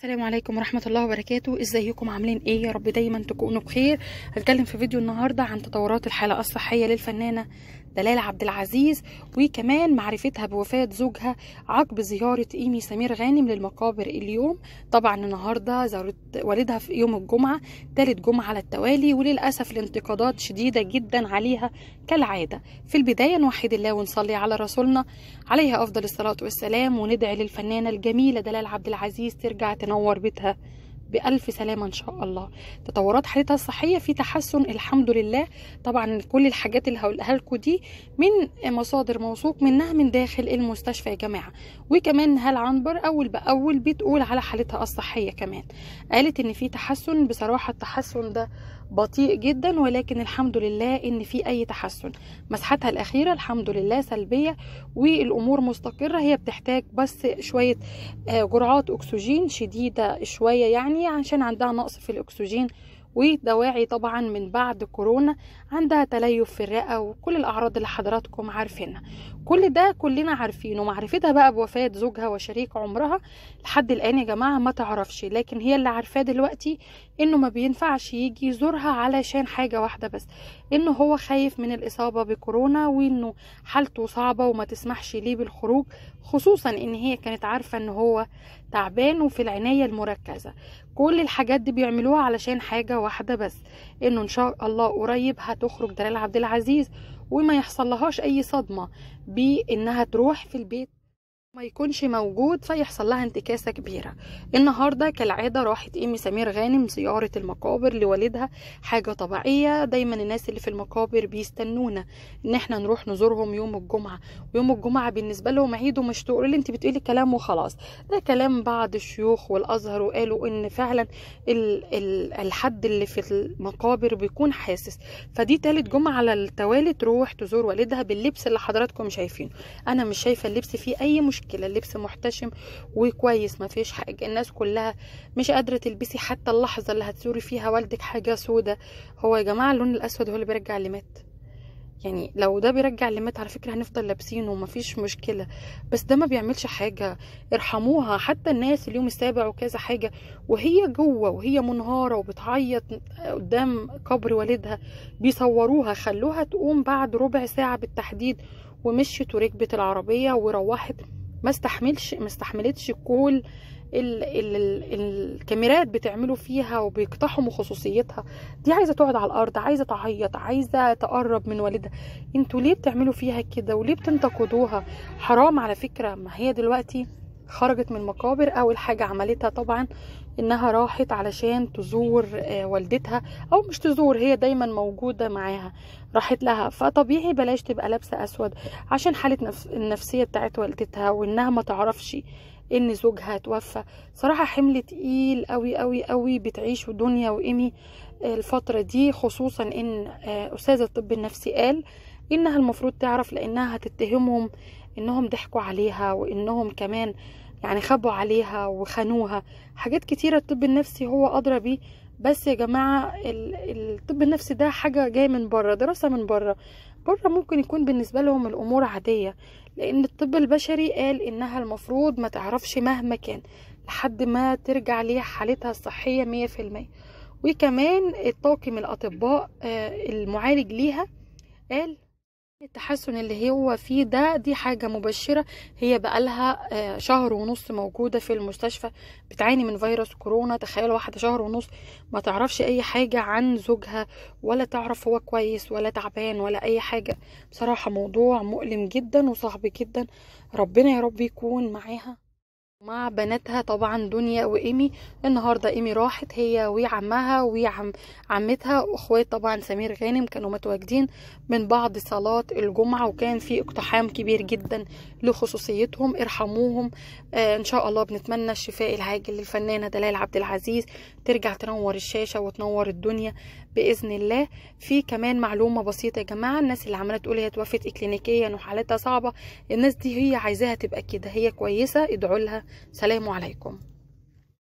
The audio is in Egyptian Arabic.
السلام عليكم ورحمة الله وبركاته ازيكم عاملين ايه يا رب دايما تكونوا بخير هتكلم في فيديو النهاردة عن تطورات الحالة الصحية للفنانة دلال عبد العزيز وكمان معرفتها بوفاة زوجها عقب زيارة ايمي سمير غانم للمقابر اليوم طبعا النهاردة زارت والدها في يوم الجمعة تالت جمعة على التوالي وللأسف الانتقادات شديدة جدا عليها كالعادة في البداية نوحد الله ونصلي على رسولنا عليها أفضل الصلاة والسلام وندعي للفنانة الجميلة دلال عبد العزيز ترجع تنور بيتها بألف سلامة إن شاء الله تطورات حالتها الصحية في تحسن الحمد لله طبعا كل الحاجات اللي هقولها لكم دي من مصادر موثوق منها من داخل المستشفى يا جماعة وكمان نهال عنبر أول بأول بتقول على حالتها الصحية كمان قالت إن في تحسن بصراحة التحسن ده بطيء جدا ولكن الحمد لله ان في اي تحسن مسحتها الاخيره الحمد لله سلبيه والامور مستقره هي بتحتاج بس شويه جرعات اكسجين شديده شويه يعني عشان عندها نقص في الاكسجين ودواعي طبعا من بعد كورونا عندها تليف في الرئه وكل الاعراض اللي حضراتكم عارفينها كل ده كلنا عارفينه معرفتها بقى بوفاه زوجها وشريك عمرها لحد الان يا جماعه ما تعرفش لكن هي اللي عارفاه دلوقتي انه ما بينفعش يجي يزورها علشان حاجه واحده بس انه هو خايف من الاصابه بكورونا وانه حالته صعبه وما تسمحش ليه بالخروج خصوصا ان هي كانت عارفه ان هو تعبان وفي العنايه المركزه كل الحاجات دي بيعملوها علشان حاجه واحده بس انه ان شاء الله قريب هتخرج دلال عبد العزيز وما يحصل لهاش اي صدمه بانها تروح في البيت ما يكونش موجود فيحصل لها انتكاسة كبيرة النهاردة كالعادة راحت إيمي سمير غانم زيارة المقابر لوالدها حاجة طبيعية دايما الناس اللي في المقابر بيستنونا ان احنا نروح نزورهم يوم الجمعة ويوم الجمعة بالنسبة لهم عيد ومش تقولي انت بتقولي كلام وخلاص ده كلام بعض الشيوخ والأزهر وقالوا ان فعلا ال ال الحد اللي في المقابر بيكون حاسس فدي تالت جمعة على التوالي تروح تزور والدها باللبس اللي حضراتكم شايفينه انا مش شايفة اللبس فيه اي مشكلة مشكله اللبس محتشم وكويس ما فيش حاجه الناس كلها مش قادره تلبسي حتى اللحظه اللي هتزوري فيها والدك حاجه سودة هو يا جماعه اللون الاسود هو اللي بيرجع اللمات يعني لو ده بيرجع اللمات على فكره هنفضل لابسينه ومفيش مشكله بس ده ما بيعملش حاجه ارحموها حتى الناس اليوم السابع وكذا حاجه وهي جوه وهي منهاره وبتعيط قدام قبر والدها بيصوروها خلوها تقوم بعد ربع ساعه بالتحديد ومشيت وركبت العربيه وروحت ما استحملش ما استحملتش كل ال ال ال الكاميرات بتعملوا فيها وبيقتحموا خصوصيتها دي عايزه تقعد على الارض عايزه تعيط عايزه تقرب من والدها انتوا ليه بتعملوا فيها كده وليه بتنتقدوها حرام على فكره ما هي دلوقتي خرجت من المقابر اول حاجه عملتها طبعا انها راحت علشان تزور والدتها او مش تزور هي دايما موجوده معاها راحت لها فطبيعي بلاش تبقى لابسه اسود عشان حاله نفس النفسيه بتاعت والدتها وانها ما تعرفش ان زوجها توفى صراحه حمل تقيل قوي قوي قوي بتعيشه دنيا وايمي الفتره دي خصوصا ان استاذ الطب النفسي قال انها المفروض تعرف لانها هتتهمهم انهم ضحكوا عليها وانهم كمان يعني خبوا عليها وخانوها حاجات كتيرة الطب النفسي هو أدرى بيه بس يا جماعة الطب النفسي ده حاجة جاية من بره دراسة من بره بره ممكن يكون بالنسبة لهم الأمور عادية لأن الطب البشري قال إنها المفروض ما تعرفش مهما كان لحد ما ترجع ليها حالتها الصحية مية في المية وكمان الطاقم الأطباء المعالج ليها قال التحسن اللي هو فيه ده دي حاجة مبشرة هي بقالها شهر ونص موجودة في المستشفى بتعاني من فيروس كورونا تخيلوا واحدة شهر ونص ما تعرفش اي حاجة عن زوجها ولا تعرف هو كويس ولا تعبان ولا اي حاجة بصراحة موضوع مؤلم جدا وصعب جدا ربنا يا رب يكون معاها مع بناتها طبعا دنيا وايمي النهارده ايمي راحت هي وعمها وعم عمتها واخوات طبعا سمير غانم كانوا متواجدين من بعض صلاه الجمعه وكان في اقتحام كبير جدا لخصوصيتهم ارحموهم آه ان شاء الله بنتمنى الشفاء العاجل للفنانه دلال عبد العزيز ترجع تنور الشاشه وتنور الدنيا باذن الله في كمان معلومه بسيطه يا جماعه الناس اللي عماله تقول هي توفت اكلينيكيا وحالتها صعبه الناس دي هي عايزاها تبقى كده هي كويسه ادعوا لها سلام عليكم